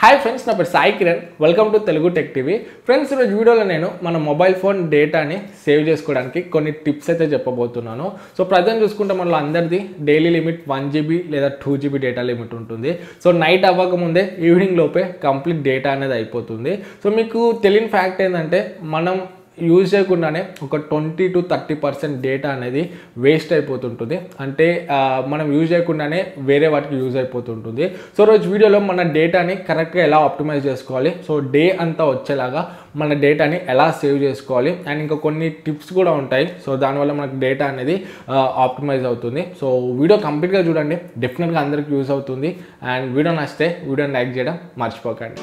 hi friends నా పేరు Sai Kiran welcome to Telugu tech TV friends ఈరోజు వీడియోలో నేను మన మొబైల్ ఫోన్ డేటాని సేవ్ చేసుకోవడానికి కొన్ని టిప్స్ అయితే చెప్పబోతున్నాను సో ప్రజెంట్ చూసుకుంటే మనలో అందరిది డైలీ లిమిట్ వన్ జీబీ లేదా టూ జీబీ డేటా లిమిట్ ఉంటుంది సో నైట్ అవ్వకముందే ఈవినింగ్ లోపే కంప్లీట్ డేటా అనేది అయిపోతుంది సో మీకు తెలియని ఫ్యాక్ట్ ఏంటంటే మనం యూజ్ చేయకుండానే ఒక twenty to thirty percent data అనేది వేస్ట్ అయిపోతుంటుంది అంటే ఆ, మనం యూజ్ చేయకుండానే వేరే వాటికి యూజ్ అయిపోతుంటుంది సో రోజు వీడియోలో మన డేటాని కరెక్ట్గా ఎలా ఆప్టిమైజ్ చేసుకోవాలి సో డే అంతా వచ్చేలాగా మన డేటాని ఎలా సేవ్ చేసుకోవాలి అండ్ ఇంకా కొన్ని టిప్స్ కూడా ఉంటాయి సో దానివల్ల మనకు డేటా అనేది ఆప్టిమైజ్ అవుతుంది సో వీడియో కంప్లీట్గా చూడండి డెఫినెట్గా అందరికి యూజ్ అవుతుంది అండ్ వీడియో నచ్చితే వీడియోని లైక్ చేయడం మర్చిపోకండి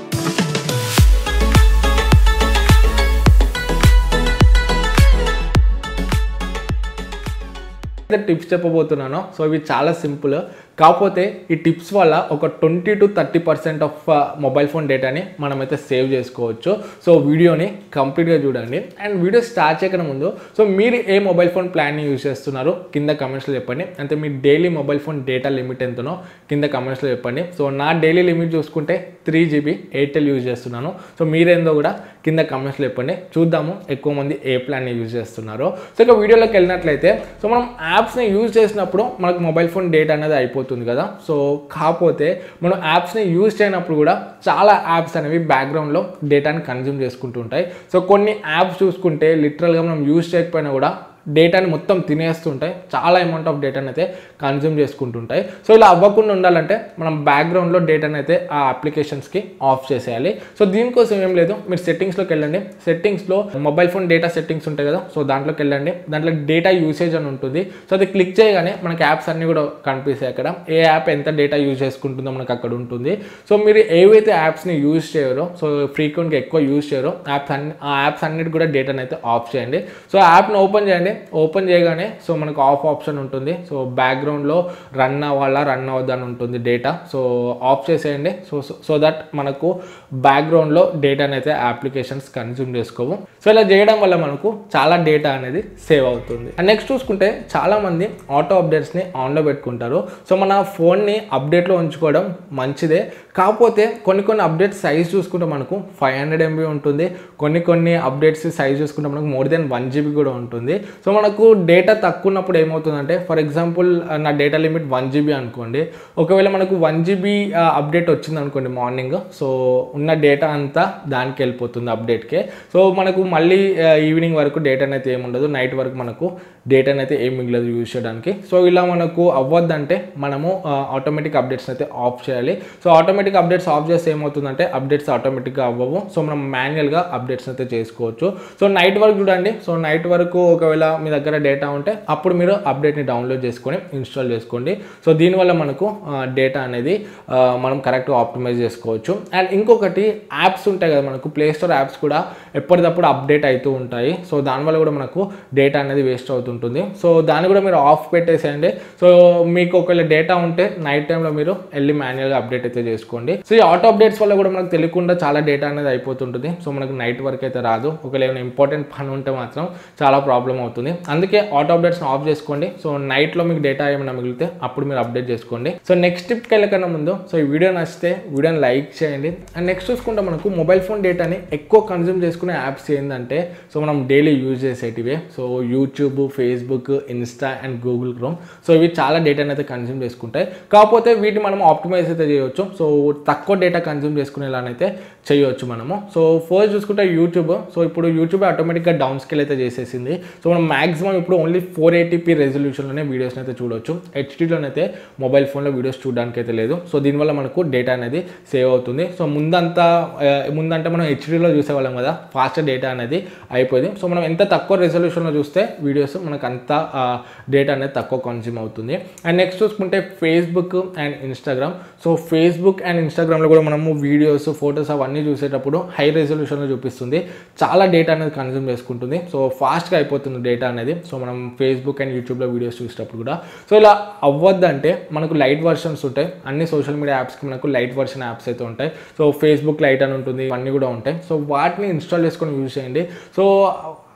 అయితే టిప్స్ చెప్పబోతున్నాను సో ఇవి చాలా సింపుల్ కాకపోతే ఈ టిప్స్ వల్ల ఒక twenty to thirty percent of mobile phone డేటాని మనమైతే సేవ్ చేసుకోవచ్చు సో వీడియోని కంప్లీట్గా చూడండి అండ్ వీడియో స్టార్ట్ చేయకుండా ముందు సో మీరు ఏ మొబైల్ ఫోన్ ప్లాన్ని యూజ్ చేస్తున్నారో కింద కమెంట్స్లో చెప్పండి అంటే మీ daily mobile phone data limit ఎంతనో కింద కమెంట్స్లో చెప్పండి సో నా డైలీ లిమిట్ చూసుకుంటే త్రీ జీబీ ఎయిర్టెల్ యూజ్ చేస్తున్నాను సో మీరేందో కూడా కింద కమెంట్స్లో చెప్పండి చూద్దాము ఎక్కువ మంది ఏ ప్లాన్ని యూజ్ చేస్తున్నారో సో ఇక వీడియోలోకి వెళ్ళినట్లయితే సో మనం యాప్స్ని యూజ్ చేసినప్పుడు మనకు మొబైల్ ఫోన్ డేటా అనేది అయిపోతుంది కదా సో కాకపోతే మనం యాప్స్ని యూజ్ చేయనప్పుడు కూడా చాలా యాప్స్ అనేవి బ్యాక్గ్రౌండ్లో డేటాని కన్జ్యూమ్ చేసుకుంటుంటాయి సో కొన్ని యాప్స్ చూసుకుంటే లిటరల్గా మనం యూజ్ చేయకపోయినా కూడా డేటాని మొత్తం తినేస్తుంటాయి చాలా అమౌంట్ ఆఫ్ డేటాని అయితే కన్జ్యూమ్ చేసుకుంటుంటాయి సో ఇలా అవ్వకుండా ఉండాలంటే మనం బ్యాక్గ్రౌండ్లో డేటాని అయితే ఆ అప్లికేషన్స్కి ఆఫ్ చేసేయాలి సో దీనికోసం ఏం లేదు మీరు సెట్టింగ్స్లోకి వెళ్ళండి సెట్టింగ్స్లో మొబైల్ ఫోన్ డేటా సెట్టింగ్స్ ఉంటాయి కదా సో దాంట్లోకి వెళ్ళండి దాంట్లో డేటా యూసేజ్ అని ఉంటుంది సో అది క్లిక్ చేయగానే మనకి యాప్స్ అన్నీ కూడా కనిపిస్తాయి అక్కడ ఏ యాప్ ఎంత డేటా యూజ్ చేసుకుంటుందో మనకు అక్కడ ఉంటుంది సో మీరు ఏవైతే యాప్స్ని యూజ్ చేయరో సో ఫ్రీక్వెంట్గా ఎక్కువ యూజ్ చేయరో యాప్స్ అన్ని ఆ యాప్స్ అన్నిటి కూడా డేటాని అయితే ఆఫ్ చేయండి సో యాప్ని ఓపెన్ చేయండి ఓపెన్ చేయగానే సో మనకు ఆఫ్ ఆప్షన్ ఉంటుంది సో బ్యాక్గ్రౌండ్లో రన్ అవ్వాలా రన్ అవ్వద్దని ఉంటుంది డేటా సో ఆఫ్ చేసేయండి సో సో దట్ మనకు బ్యాక్గ్రౌండ్లో డేటాని అయితే అప్లికేషన్స్ కన్జ్యూమ్ చేసుకోవు సో ఇలా చేయడం వల్ల మనకు చాలా డేటా అనేది సేవ్ అవుతుంది అండ్ నెక్స్ట్ చూసుకుంటే చాలామంది ఆటో అప్డేట్స్ని ఆన్లో పెట్టుకుంటారు సో మన ఫోన్ని అప్డేట్లో ఉంచుకోవడం మంచిదే కాకపోతే కొన్ని కొన్ని అప్డేట్స్ సైజ్ చూసుకుంటే మనకు ఫైవ్ హండ్రెడ్ ఎంబీ ఉంటుంది కొన్ని కొన్ని అప్డేట్స్ సైజ్ చూసుకుంటే మనకు మోర్ దెన్ వన్ జీబీ కూడా ఉంటుంది సో మనకు డేటా తక్కువ ఉన్నప్పుడు ఏమవుతుందంటే ఫర్ ఎగ్జాంపుల్ నా డేటా లిమిట్ వన్ జీబీ అనుకోండి ఒకవేళ మనకు వన్ జీబీ అప్డేట్ వచ్చింది అనుకోండి మార్నింగ్ సో ఉన్న డేటా అంతా దానికి వెళ్ళిపోతుంది అప్డేట్కే సో మనకు మళ్ళీ ఈవినింగ్ వరకు డేటా అయితే ఏముండదు నైట్ వరకు మనకు డేటా అయితే ఏం మిగలదు యూజ్ చేయడానికి సో ఇలా మనకు అవ్వద్దంటే మనము ఆటోమేటిక్ అప్డేట్స్ అయితే ఆఫ్ చేయాలి సో ఆటోమేటిక్ అప్డేట్స్ ఆఫ్ చేస్తే ఏమవుతుందంటే అప్డేట్స్ ఆటోమేటిక్గా అవ్వవు సో మనం మాన్యువల్గా అప్డేట్స్ అయితే చేసుకోవచ్చు సో నైట్ వరకు చూడండి సో నైట్ వరకు ఒకవేళ మీ దగ్గర డేటా ఉంటే అప్పుడు మీరు అప్డేట్ని డౌన్లోడ్ చేసుకొని ఇన్స్టాల్ చేసుకోండి సో దీనివల్ల మనకు డేటా అనేది ఆ, మనం కరెక్ట్గా ఆప్టిమైజ్ చేసుకోవచ్చు అండ్ ఇంకొకటి యాప్స్ ఉంటాయి కదా మనకు ప్లే స్టోర్ యాప్స్ కూడా ఎప్పటికప్పుడు అప్డేట్ అవుతూ ఉంటాయి సో దానివల్ల కూడా మనకు డేటా అనేది వేస్ట్ అవుతుంటుంది సో దాన్ని కూడా మీరు ఆఫ్ పెట్టేసేయండి సో మీకు ఒకవేళ డేటా ఉంటే నైట్ టైంలో మీరు వెళ్ళి మాన్యువల్గా అప్డేట్ అయితే చేసుకోండి సో ఈ ఆటో అప్డేట్స్ వల్ల కూడా మనకు తెలియకుండా చాలా డేటా అనేది అయిపోతుంటుంది సో మనకు నైట్ వరకు అయితే రాదు ఒకవేళ ఏమైనా ఇంపార్టెంట్ పని ఉంటే మాత్రం చాలా ప్రాబ్లం అవుతుంది అందుకే ఆటో అప్డేట్స్ని ఆఫ్ చేసుకోండి సో నైట్లో మీకు డేటా ఏమైనా మిగిలితే అప్పుడు మీరు అప్డేట్ చేసుకోండి సో నెక్స్ట్ టిప్కి వెళ్ళకన్నా ముందు సో ఈ వీడియో నచ్చితే వీడియోని లైక్ చేయండి అండ్ నెక్స్ట్ చూసుకుంటే మనకు మొబైల్ ఫోన్ డేటాని ఎక్కువ కన్జ్యూమ్ చేసుకునే యాప్స్ ఏంటంటే సో మనం డైలీ యూజ్ చేసేటివే so YouTube Facebook Insta and Google Chrome so ఇవి చాలా డేటాని అయితే కన్జ్యూమ్ చేసుకుంటాయి కాకపోతే వీటిని మనం ఆప్టిమైజ్ అయితే చేయవచ్చు సో తక్కువ డేటా కన్జ్యూమ్ చేసుకునేలానైతే చేయవచ్చు మనము సో ఫస్ట్ చూసుకుంటే యూట్యూబ్ సో ఇప్పుడు యూట్యూబ్ ఆటోమేటిక్గా డౌన్ స్కేల్ అయితే చేసేసింది సో మనం మాక్సిమం ఇప్పుడు ఓన్లీ ఫోర్ ఎయిటీపీ రెజల్యూషన్లోనే వీడియోస్ని అయితే చూడొచ్చు హెచ్డీలోనైతే మొబైల్ ఫోన్లో వీడియోస్ చూడడానికి అయితే లేదు సో దీనివల్ల మనకు డేటా అనేది సేవ్ అవుతుంది సో ముందంతా ఆ, ముందంటే మనం హెచ్డీలో చూసేవాళ్ళం కదా ఫాస్ట్ డేటా అనేది అయిపోయింది సో మనం ఎంత తక్కువ రెజల్యూషన్లో చూస్తే వీడియోస్ మనకు అంత డేటా అనేది తక్కువ కన్జ్యూమ్ అవుతుంది అండ్ నెక్స్ట్ చూసుకుంటే Facebook and Instagram so Facebook and ఇన్స్టాగ్రామ్లో కూడా మనము వీడియోస్ ఫొటోస్ అవన్నీ చూసేటప్పుడు హై రెజల్యూషన్లో చూపిస్తుంది చాలా డేటా అనేది కన్జ్యూమ్ చేసుకుంటుంది సో ఫాస్ట్గా అయిపోతుంది డేటా అనేది సో మనం ఫేస్బుక్ అండ్ యూట్యూబ్లో వీడియోస్ చూసేటప్పుడు కూడా సో ఇలా అవ్వద్దంటే మనకు లైట్ వర్షన్స్ ఉంటాయి అన్ని సోషల్ మీడియా యాప్స్కి మనకు లైట్ వర్షన్ యాప్స్ అయితే ఉంటాయి సో ఫేస్బుక్ లైట్ అని ఉంటుంది అన్నీ కూడా ఉంటాయి సో వాటిని ఇన్స్టాల్ చేసుకొని యూజ్ చేయండి సో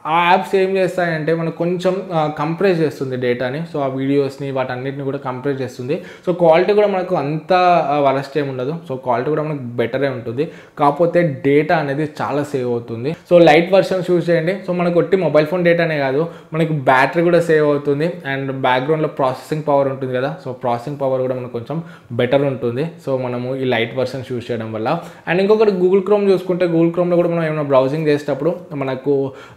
ఆ యాప్స్ ఏం చేస్తాయంటే మనకు కొంచెం కంప్రెస్ చేస్తుంది డేటాని సో ఆ వీడియోస్ని వాటన్నిటిని కూడా కంప్రెస్ చేస్తుంది సో క్వాలిటీ కూడా మనకు అంత వరస్ట్ ఏమి ఉండదు సో క్వాలిటీ కూడా మనకు బెటరే ఉంటుంది కాకపోతే డేటా అనేది చాలా సేవ్ అవుతుంది సో లైట్ వర్షన్స్ యూజ్ చేయండి సో మనకు ఒట్టి మొబైల్ ఫోన్ డేటానే కాదు మనకి బ్యాటరీ కూడా సేవ్ అవుతుంది అండ్ బ్యాక్గ్రౌండ్లో ప్రాసెసింగ్ పవర్ ఉంటుంది కదా సో ప్రాసెసింగ్ పవర్ కూడా మనకు కొంచెం బెటర్ ఉంటుంది సో మనము ఈ లైట్ వర్షన్స్ యూజ్ చేయడం వల్ల అండ్ ఇంకొకటి గూగుల్ క్రోమ్ చూసుకుంటే గూగుల్ క్రోమ్లో కూడా మనం ఏమైనా బ్రౌజింగ్ చేసేటప్పుడు మనకు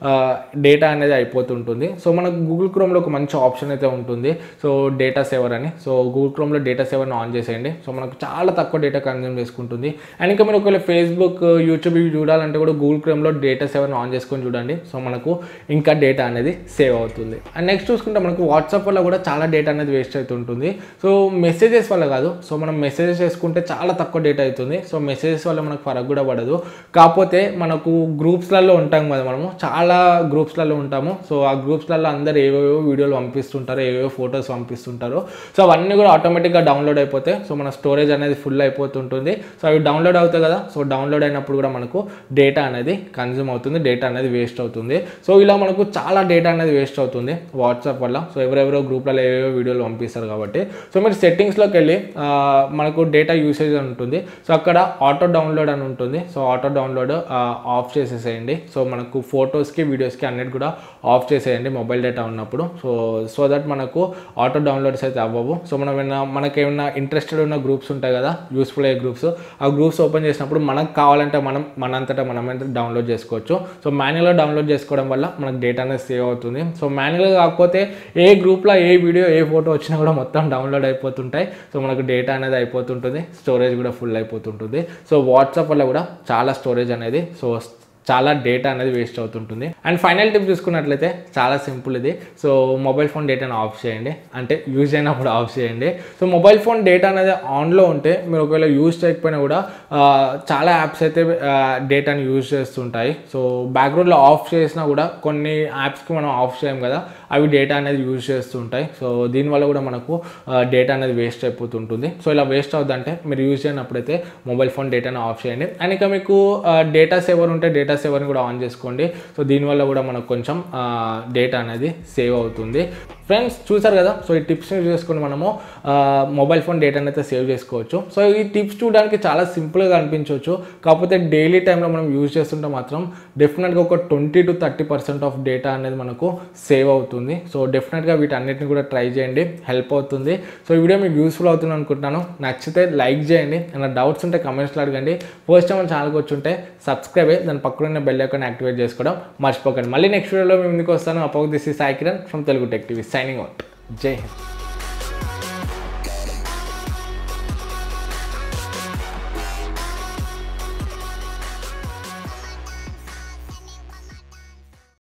డేటా అనేది అయిపోతుంటుంది సో మనకు గూగుల్ క్రోమ్లో ఒక మంచి ఆప్షన్ అయితే ఉంటుంది సో డేటా సేవర్ అని సో గూగుల్ క్రోమ్లో డేటా సేవర్ని ఆన్ చేసేయండి సో మనకు చాలా తక్కువ డేటా కన్జ్యూమ్ చేసుకుంటుంది అండ్ ఇంకా మీరు ఒకవేళ ఫేస్బుక్ యూట్యూబ్ ఇవి చూడాలంటే కూడా గూగుల్ క్రోమ్లో డేటా సేవర్ని ఆన్ చేసుకొని చూడండి సో మనకు ఇంకా డేటా అనేది సేవ్ అవుతుంది అండ్ నెక్స్ట్ చూసుకుంటే మనకు వాట్సాప్ వల్ల కూడా చాలా డేటా అనేది వేస్ట్ అవుతుంటుంది సో మెసేజెస్ వల్ల కాదు సో మనం మెసేజెస్ చేసుకుంటే చాలా తక్కువ డేటా అవుతుంది సో మెసేజెస్ వల్ల మనకు ఫరక్ కూడా పడదు కాకపోతే మనకు గ్రూప్స్లలో ఉంటాం కదా మనము చాలా గ్రూప్స్లలో ఉంటాము సో ఆ గ్రూప్స్లలో అందరు ఏవేవో వీడియోలు పంపిస్తుంటారు ఏవేవో ఫొటోస్ పంపిస్తుంటారు సో అవన్నీ కూడా ఆటోమేటిక్గా డౌన్లోడ్ అయిపోతాయి సో మన స్టోరేజ్ అనేది ఫుల్ అయిపోతుంటుంది సో అవి డౌన్లోడ్ అవుతాయి కదా సో డౌన్లోడ్ అయినప్పుడు కూడా మనకు డేటా అనేది కన్జ్యూమ్ అవుతుంది డేటా అనేది వేస్ట్ అవుతుంది సో ఇలా మనకు చాలా డేటా అనేది వేస్ట్ అవుతుంది వాట్సాప్ వల్ల సో ఎవరెవరో గ్రూప్లలో ఏవేవో వీడియోలు పంపిస్తారు కాబట్టి సో మీరు సెట్టింగ్స్లోకి వెళ్ళి ఆ, మనకు డేటా యూసేజ్ అని ఉంటుంది సో అక్కడ ఆటో డౌన్లోడ్ అని ఉంటుంది సో ఆటో డౌన్లోడ్ ఆఫ్ చేసేసేయండి సో మనకు ఫొటోస్కి వీడియోస్కి అన్నిటి కూడా ఆఫ్ చేసేయండి మొబైల్ డేటా ఉన్నప్పుడు సో సో దట్ మనకు ఆటో డౌన్లోడ్స్ అయితే అవ్వవు సో మనం ఏమైనా మనకి ఏమైనా ఇంట్రెస్టెడ్ ఉన్న గ్రూప్స్ ఉంటాయి కదా యూస్ఫుల్ అయ్యే గ్రూప్స్ ఆ గ్రూప్స్ ఓపెన్ చేసినప్పుడు మనకు కావాలంటే మనం మనంతటా మనం అయితే డౌన్లోడ్ చేసుకోవచ్చు సో మాన్యువల్గా డౌన్లోడ్ చేసుకోవడం వల్ల మనకు డేటా అనేది సేవ్ అవుతుంది సో మాన్యువల్గా కాకపోతే ఏ గ్రూప్లో ఏ వీడియో ఏ ఫోటో వచ్చినా కూడా మొత్తం డౌన్లోడ్ అయిపోతుంటాయి సో మనకు డేటా అనేది అయిపోతుంటుంది స్టోరేజ్ కూడా ఫుల్ అయిపోతుంటుంది సో వాట్సాప్ వల్ల కూడా చాలా స్టోరేజ్ అనేది సో చాలా డేటా అనేది వేస్ట్ అవుతుంటుంది అండ్ ఫైనల్ టిప్ చూసుకున్నట్లయితే చాలా సింపుల్ ఇది సో మొబైల్ ఫోన్ డేటాను ఆఫ్ చేయండి అంటే యూజ్ అయినప్పుడు ఆఫ్ చేయండి సో మొబైల్ ఫోన్ డేటా అనేది ఆన్లో ఉంటే మీరు ఒకవేళ యూజ్ చేయకపోయినా కూడా ఆ, చాలా యాప్స్ అయితే డేటాని యూజ్ చేస్తుంటాయి సో బ్యాక్గ్రౌండ్లో ఆఫ్ చేసినా కూడా కొన్ని యాప్స్కి మనం ఆఫ్ చేయం కదా అవి డేటా అనేది యూజ్ చేస్తుంటాయి సో దీనివల్ల కూడా మనకు డేటా అనేది వేస్ట్ అయిపోతుంటుంది సో ఇలా వేస్ట్ అవుతుందంటే మీరు యూజ్ చేయనప్పుడైతే మొబైల్ ఫోన్ డేటాను ఆఫ్ చేయండి అండ్ ఇంకా మీకు డేటా సేవర్ ఉంటే డేటా సేవర్ని కూడా ఆన్ చేసుకోండి సో దీనివల్ల కూడా మనకు కొంచెం డేటా అనేది సేవ్ అవుతుంది ఫ్రెండ్స్ చూసారు కదా సో ఈ టిప్స్ యూజ్ చేసుకుని మనము మొబైల్ ఫోన్ డేటాని అయితే సేవ్ చేసుకోవచ్చు సో ఈ టిప్స్ చూడడానికి చాలా సింపుల్గా అనిపించవచ్చు కాకపోతే డైలీ టైంలో మనం యూజ్ చేస్తుంటే మాత్రం డెఫినెట్గా ఒక twenty to thirty percent of data అనేది మనకు సేవ్ అవుతుంది సో డెఫినెట్గా వీటన్నిటిని కూడా ట్రై చేయండి హెల్ప్ అవుతుంది సో ఈ వీడియో మీకు యూస్ఫుల్ అవుతుంది అనుకుంటున్నాను నచ్చితే లైక్ చేయండి ఏమైనా డౌట్స్ ఉంటే కమెంట్స్లో అడగండి ఫస్ట్ టైం మన ఛానల్కి వచ్చి ఉంటే సబ్స్క్రైబ్ అయ్యి దాని పక్కన ఉన్న బెల్ ఐకాన్ యాక్టివేట్ చేసుకోవడం మర్చిపోకండి మళ్ళీ నెక్స్ట్ వీడియోలో మేము ముందుకు వస్తాను అపోక్ this is Sai Kiran from Telugu tech TV signing out జై హింద్